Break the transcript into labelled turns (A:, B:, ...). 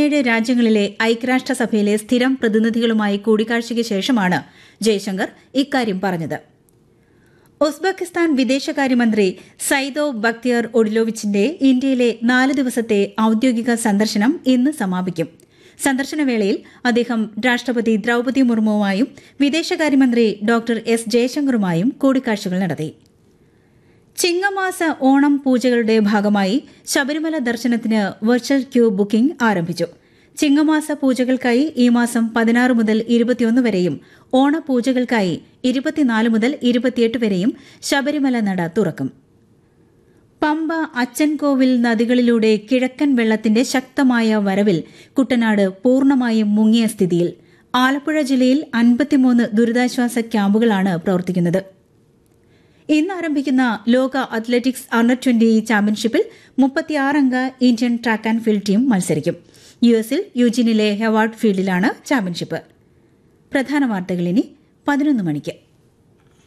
A: പതിനേഴ് രാജ്യങ്ങളിലെ ഐക്യരാഷ്ട്രസഭയിലെ സ്ഥിരം പ്രതിനിധികളുമായി കൂടിക്കാഴ്ചയ്ക്ക് ശേഷമാണ് ജയശങ്കർ ഇക്കാര്യം പറഞ്ഞത് ഉസ്ബെക്കിസ്ഥാൻ വിദേശകാര്യമന്ത്രി സൈദോ ബക്തിയർ ഒഡിലോവിച്ചിന്റെ ഇന്ത്യയിലെ നാല് ദിവസത്തെ ഔദ്യോഗിക സന്ദർശനം ഇന്ന് സമാപിക്കും സന്ദർശനവേളയിൽ അദ്ദേഹം രാഷ്ട്രപതി ദ്രൌപതി മുർമുവുമായും വിദേശകാര്യമന്ത്രി ഡോക്ടർ എസ് ജയശങ്കറുമായും കൂടിക്കാഴ്ചകൾ നടത്തി ചിങ്ങമാസ ഓണം പൂജകളുടെ ഭാഗമായി ശബരിമല ദർശനത്തിന് വെർച്വൽ ക്യൂ ബുക്കിംഗ് ആരംഭിച്ചു ചിങ്ങമാസ പൂജകൾക്കായി ഈ മാസം പതിനാറ് മുതൽ ഇരുപത്തിയൊന്ന് വരെയും ഓണപൂജകൾക്കായി ഇരുപത്തിനാല് മുതൽ ഇരുപത്തിയെട്ട് വരെയും ശബരിമല നട തുറക്കും പമ്പ അച്ചൻകോവിൽ നദികളിലൂടെ കിഴക്കൻ വെള്ളത്തിന്റെ ശക്തമായ വരവിൽ കുട്ടനാട് പൂർണ്ണമായും മുങ്ങിയ സ്ഥിതിയിൽ ആലപ്പുഴ ജില്ലയിൽ അൻപത്തിമൂന്ന് ദുരിതാശ്വാസ ക്യാമ്പുകളാണ് പ്രവർത്തിക്കുന്നത് ഇന്ന് ആരംഭിക്കുന്ന ലോക അത്ലറ്റിക്സ് അണ്ടർ ട്വന്റി ചാമ്പ്യൻഷിപ്പിൽ മുപ്പത്തിയാറംഗ Indian track and field team മത്സരിക്കും യു എസിൽ യുജിനിലെ ഹെവാർഡ് ഫീൽഡിലാണ് ചാമ്പ്യൻഷിപ്പ് പ്രധാന വാർത്തകൾ ഇനി പതിനൊന്ന് മണിക്ക്